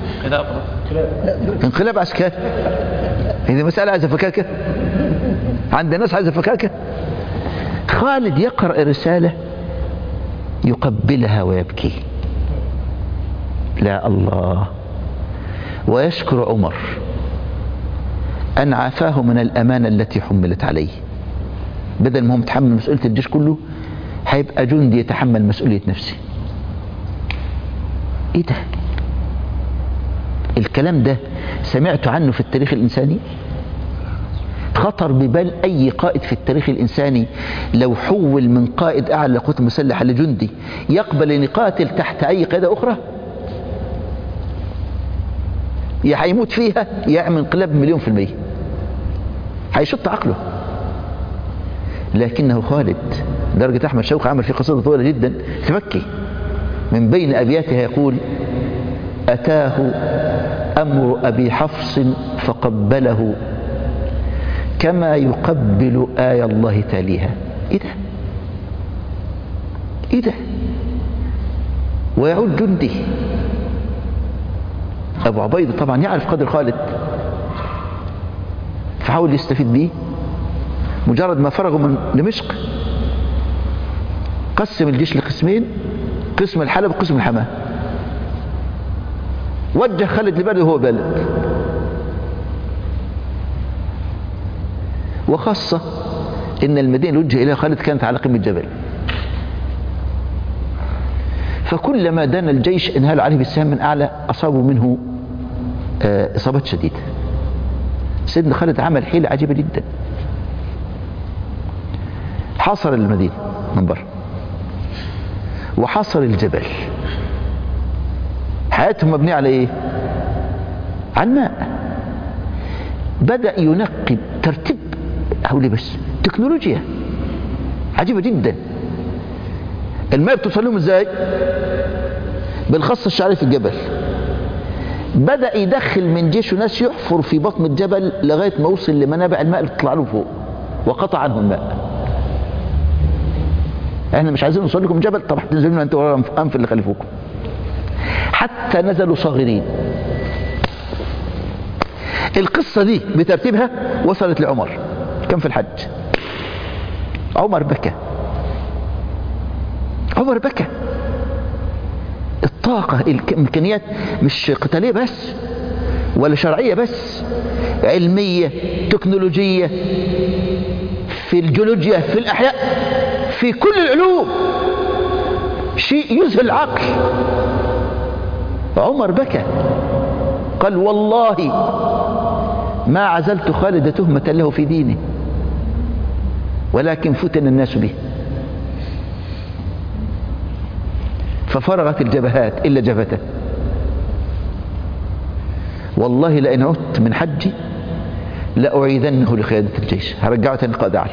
انقلاب عسكري هذه مسألة عايزة فكاكة عند الناس عايزة فكاكة خالد يقرأ رسالة يقبلها ويبكي لا الله ويشكر عمر أن عافاه من الأمانة التي حملت عليه بدل ما هو متحمل مسؤولية الجيش كله هيبقى جندي يتحمل مسؤولية نفسه ايه ده الكلام ده سمعت عنه في التاريخ الإنساني خطر ببال أي قائد في التاريخ الإنساني لو حول من قائد أعلى للقوات المسلحة لجندي يقبل أن يقاتل تحت أي قيادة أخرى يا هيموت فيها يعمل انقلاب مليون في المية هيشط عقله لكنه خالد درجة أحمد شوقي عمل في قصيدة طويلة جدا تبكي من بين أبياتها يقول أتاه أمر أبي حفص فقبله كما يقبل آية الله تاليها إيه ده إيه ده ويعود جندي أبو عبيدة طبعا يعرف قدر خالد فحاول يستفيد بيه مجرد ما فرغوا من دمشق قسم الجيش لقسمين قسم الحلب وقسم الحماه وجه خالد لبلد وهو بلد وخاصة ان المدينة اللي وجه اليها خالد كانت على قمة جبل فكلما دان الجيش انهال عليه بالسهام من اعلى اصابوا منه آه، اصابات شديدة سيدنا خالد عمل حيلة عجيبة جدا حاصر المدينة من بره وحاصر الجبل حياتهم مبنية على ايه على الماء بدأ ينقب ترتيب حولي بس تكنولوجيا عجيبة جدا الماء بتوصل لهم ازاي بالخص الشعري في الجبل بدأ يدخل من جيشه ناس يحفر في بطن الجبل لغاية ما وصل لمنابع الماء اللي تطلع له فوق وقطع عنه الماء احنا مش عايزين نوصل لكم جبل طب تنزلوا لنا انتوا ورا انف اللي خلفوكم حتى نزلوا صاغرين القصة دي بترتيبها وصلت لعمر كان في الحج عمر بكى عمر بكى الطاقة الإمكانيات مش قتالية بس ولا شرعية بس علمية تكنولوجية في الجيولوجيا في الأحياء في كل العلوم شيء يذهل العقل عمر بكى قال والله ما عزلت خالد تهمة له في دينه ولكن فتن الناس به ففرغت الجبهات إلا جبهته والله لئن عدت من حجي لأعيذنه لقيادة الجيش هرجعه تاني قائد أعلى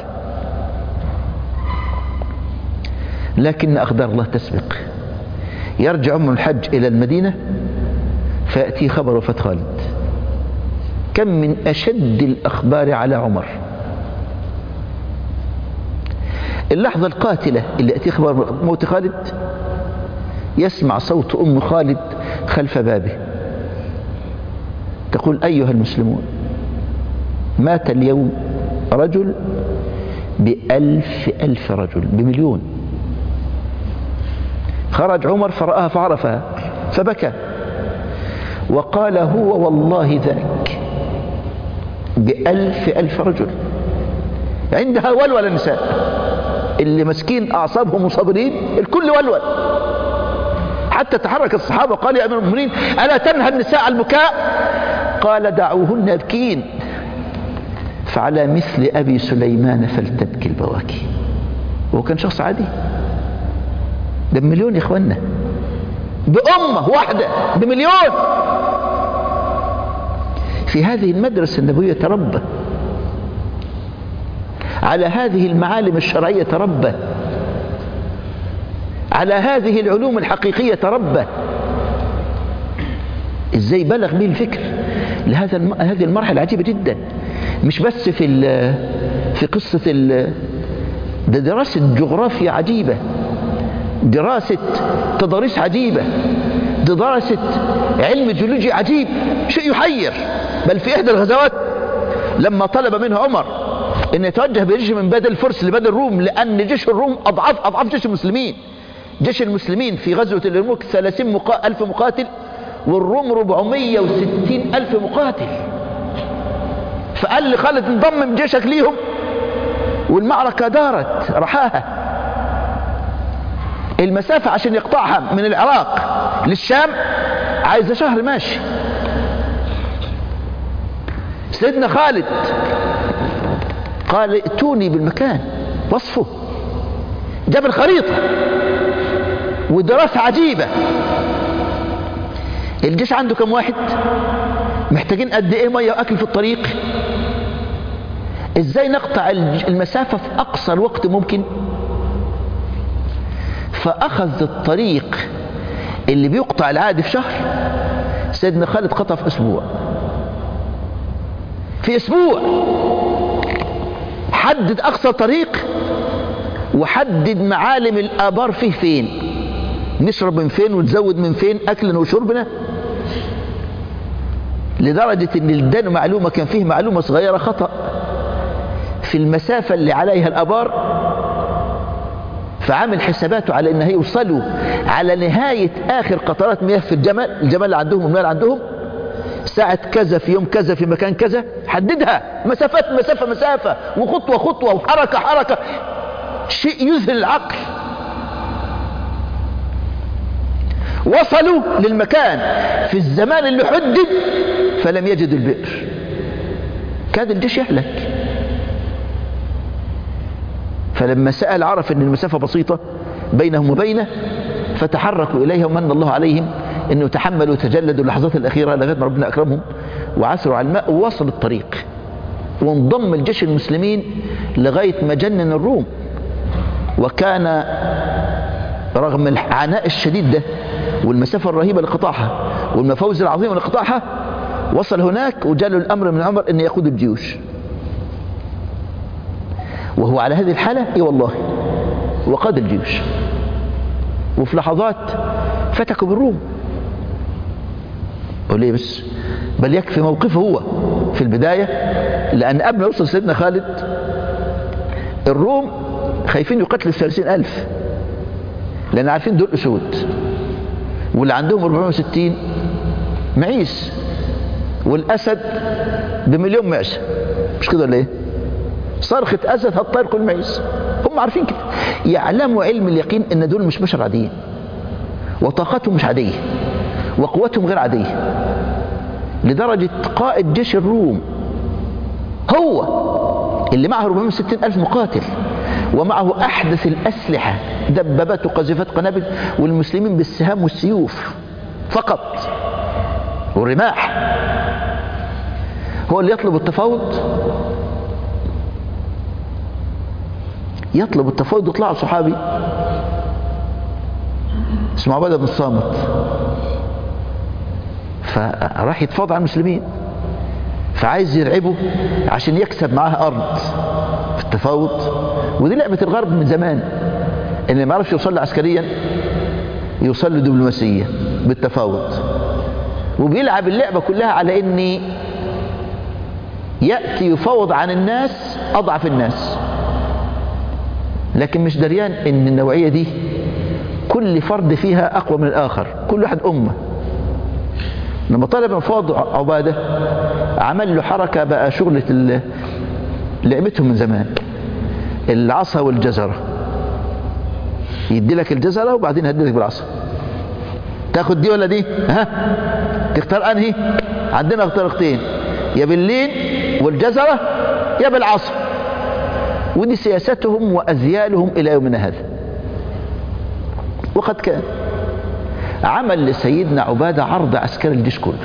لكن أقدار الله تسبق يرجع من الحج إلى المدينة فيأتي خبر وفاة خالد كم من أشد الأخبار على عمر اللحظة القاتلة اللي يأتي خبر موت خالد يسمع صوت أم خالد خلف بابه تقول أيها المسلمون مات اليوم رجل بألف ألف رجل بمليون خرج عمر فرآها فعرفها فبكى وقال هو والله ذاك بألف ألف رجل عندها ولول النساء اللي مسكين أعصابهم مصابرين الكل ولول حتى تحرك الصحابة قال يا أمير المؤمنين ألا تنهى النساء عن البكاء قال دعوهن يبكين فعلى مثل أبي سليمان فلتبكي البواكي وهو كان شخص عادي ده بمليون يا إخوانا بأمة واحدة بمليون في هذه المدرسة النبوية تربى على هذه المعالم الشرعية تربى على هذه العلوم الحقيقية تربى ازاي بلغ به الفكر لهذا الم... هذه المرحلة عجيبة جدا مش بس في ال... في قصة ال... ده دراسة جغرافيا عجيبة دراسة تضاريس عجيبة دراسة علم جيولوجي عجيب شيء يحير بل في إحدى الغزوات لما طلب منه عمر أن يتوجه بجيش من بدل الفرس لبدل الروم لأن جيش الروم أضعاف أضعاف جيش المسلمين جيش المسلمين في غزوة اليرموك 30 مقا... ألف مقاتل والروم 460 ألف مقاتل فقال لخالد انضم جيشك ليهم والمعركة دارت رحاها المسافة عشان يقطعها من العراق للشام عايزة شهر ماشي سيدنا خالد قال ائتوني بالمكان وصفه جاب الخريطة ودراسة عجيبة الجيش عنده كم واحد محتاجين قد ايه ميه واكل في الطريق ازاي نقطع المسافة في اقصر وقت ممكن فاخذ الطريق اللي بيقطع العادي في شهر سيدنا خالد قطع في اسبوع في اسبوع حدد اقصى طريق وحدد معالم الابار فيه فين نشرب من فين ونزود من فين اكلنا وشربنا لدرجة ان ادانا معلومة كان فيه معلومة صغيرة خطأ في المسافة اللي عليها الابار فعامل حساباته على ان هيوصلوا على نهاية اخر قطرات مياه في الجمل الجمل اللي عندهم والماء اللي عندهم ساعة كذا في يوم كذا في مكان كذا حددها مسافات مسافة مسافة وخطوة خطوة وحركة حركة شيء يذهل العقل وصلوا للمكان في الزمان اللي حدد فلم يجدوا البئر كاد الجيش يهلك فلما سأل عرف ان المسافة بسيطة بينهم وبينه فتحركوا إليها ومن الله عليهم انه تحملوا وتجلدوا اللحظات الأخيرة لغاية ما ربنا أكرمهم وعثروا على الماء ووصل الطريق وانضم الجيش المسلمين لغاية ما جنن الروم وكان رغم العناء الشديد ده والمسافة الرهيبة لقطاعها والمفاوز العظيمة لقطاعها وصل هناك وجاله الأمر من عمر أن يقود الجيوش وهو على هذه الحالة اي والله وقاد الجيوش وفي لحظات فتكوا بالروم وليه بس بل يكفي موقفه هو في البداية لأن قبل ما يوصل سيدنا خالد الروم خايفين يقتلوا الثلاثين ألف لأن عارفين دول أسود واللي عندهم 460 معيس والأسد بمليون معزة مش كده ولا إيه؟ صرخة أسد هتطير كل معيس هم عارفين كده يعلموا علم اليقين ان دول مش بشر عاديين وطاقتهم مش عادية وقوتهم غير عادية لدرجة قائد جيش الروم هو اللي معه 460 ألف مقاتل ومعه أحدث الأسلحة دبابات وقذيفات قنابل والمسلمين بالسهام والسيوف فقط والرماح هو اللي يطلب التفاوض يطلب التفاوض يطلع صحابي اسمه عبادة بن الصامت فراح يتفاوض على المسلمين فعايز يرعبه عشان يكسب معاه أرض في التفاوض ودي لعبة الغرب من زمان اللي ما يعرفش يوصل له عسكريا يوصل له دبلوماسيا بالتفاوض وبيلعب اللعبة كلها على ان يأتي يفاوض عن الناس أضعف الناس لكن مش دريان ان النوعية دي كل فرد فيها اقوى من الاخر كل واحد امة لما طلب مفاوض عبادة عمل له حركة بقى شغلة لعبتهم من زمان العصا والجزرة يدي لك الجزرة وبعدين يهددك بالعصا تاخد دي ولا دي ها تختار انهي عندنا طريقتين يا باللين والجزرة يا بالعصا ودي سياستهم وأذيالهم إلى يومنا هذا وقد كان عمل لسيدنا عبادة عرض عسكري الجيش كله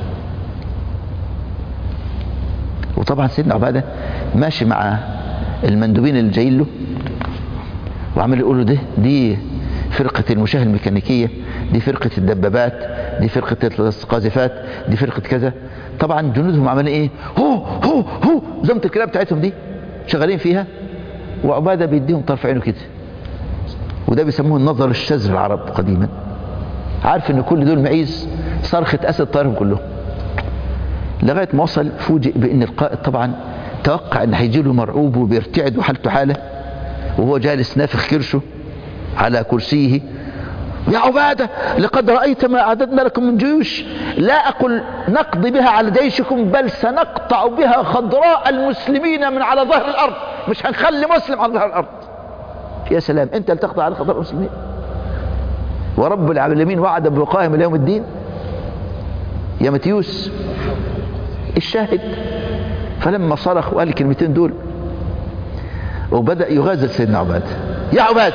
وطبعا سيدنا عبادة ماشي مع المندوبين اللي جايين له وعمل يقول له ده دي فرقة المشاة الميكانيكية دي فرقة الدبابات دي فرقة القاذفات دي فرقة كذا طبعا جنودهم عمالين ايه هو هو هو زمة الكلاب بتاعتهم دي شغالين فيها وعبادة بيديهم طرف عينه كده وده بيسموه النظر الشاذ العرب قديما عارف ان كل دول معيز صرخة اسد طيرهم كلهم لغاية ما وصل فوجئ بان القائد طبعا توقع ان هيجي له مرعوب وبيرتعد وحالته حالة وهو جالس نافخ كرشه على كرسيه يا عبادة لقد رأيت ما أعددنا لكم من جيوش لا أقول نقضي بها على جيشكم بل سنقطع بها خضراء المسلمين من على ظهر الأرض مش هنخلي مسلم على ظهر الأرض يا سلام أنت اللي تقطع على خضراء المسلمين ورب العالمين وعد ببقائهم إلى يوم الدين يا متيوس الشاهد فلما صرخ وقال الكلمتين دول وبدأ يغازل سيدنا عباد يا عباد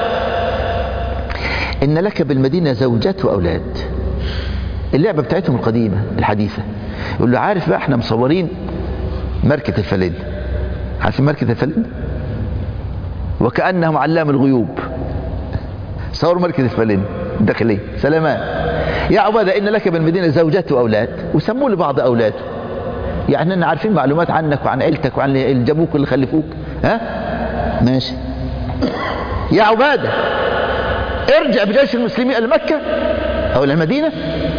إن لك بالمدينة زوجات وأولاد اللعبة بتاعتهم القديمة الحديثة يقول له عارف بقى احنا مصورين مركة الفلين عارفين مركة الفلين وكأنهم علام الغيوب صوروا مركز الفلين الداخلية سلامات يا عبادة إن لك بالمدينة زوجات وأولاد وسموا لبعض أولاده يعني احنا عارفين معلومات عنك وعن عيلتك وعن اللي جابوك واللي خلفوك ها ماشي يا عبادة ارجع بجيش المسلمين إلى مكة أو إلى المدينة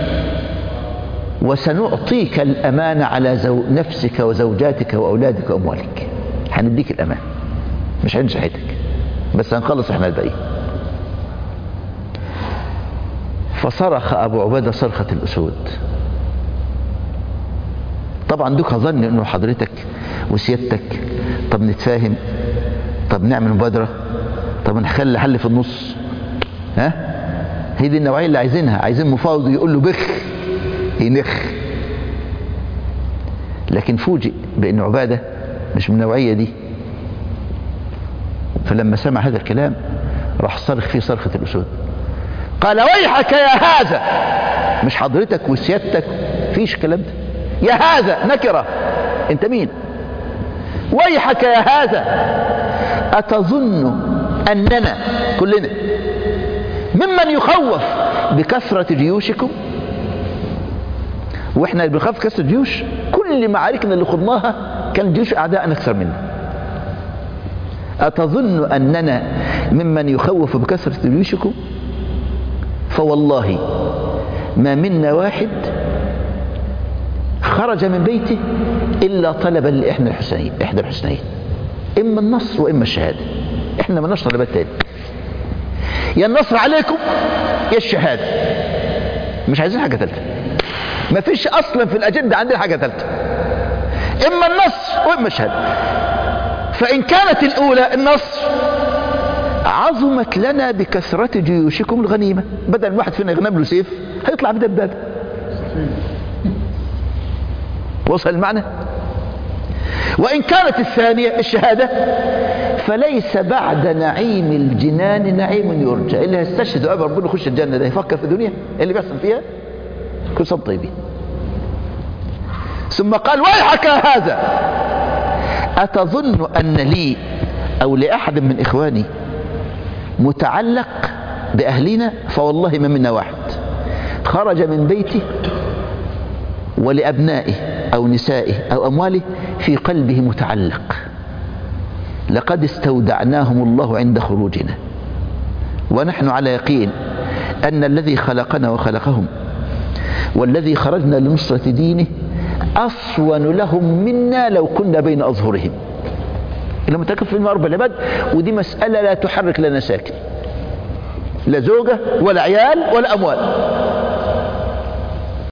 وسنعطيك الأمان على زو... نفسك وزوجاتك وأولادك وأموالك هنديك الأمان مش عند صحتك بس هنخلص احنا الباقي فصرخ أبو عبادة صرخة الأسود طبعا دوك ظن انه حضرتك وسيادتك طب نتفاهم طب نعمل مبادرة طب نخلي حل في النص ها هي دي النوعية اللي عايزينها عايزين مفاوض يقول له بخ ينخ لكن فوجئ بأن عبادة مش من النوعية دي فلما سمع هذا الكلام راح صرخ فيه صرخة الأسود قال ويحك يا هذا مش حضرتك وسيادتك فيش الكلام ده يا هذا نكرة انت مين ويحك يا هذا أتظن أننا كلنا ممن يخوف بكثرة جيوشكم واحنا اللي بنخاف كثرة جيوش كل معاركنا اللي خضناها كان جيوش أعداء أكثر منا أتظن أننا ممن يخوف بكثرة جيوشكم فوالله ما منا واحد خرج من بيته إلا طلبا لإحدى الحسنين إحدى الحسنين إما النصر وإما الشهادة إحنا ما طلبات تاني يا النصر عليكم يا الشهادة مش عايزين حاجة ثالثة ما فيش أصلا في الأجندة عندنا حاجة ثالثة إما النصر وإما الشهادة فإن كانت الأولى النصر عظمت لنا بكثرة جيوشكم الغنيمة بدل واحد فينا يغنم له سيف هيطلع بدبابة وصل المعنى وإن كانت الثانية الشهادة فليس بعد نعيم الجنان نعيم يرجى اللي هيستشهد وقبل ربنا يخش الجنة ده يفكر في الدنيا اللي بيحصل فيها كل سنة طيبين ثم قال ويحك هذا أتظن أن لي أو لأحد من إخواني متعلق بأهلنا فوالله ما منا واحد خرج من بيته ولأبنائه أو نسائه أو أمواله في قلبه متعلق لقد استودعناهم الله عند خروجنا ونحن على يقين أن الذي خلقنا وخلقهم والذي خرجنا لنصرة دينه أصون لهم منا لو كنا بين أظهرهم إلا متكفل في أربع العباد ودي مسألة لا تحرك لنا ساكن لا زوجة ولا عيال ولا أموال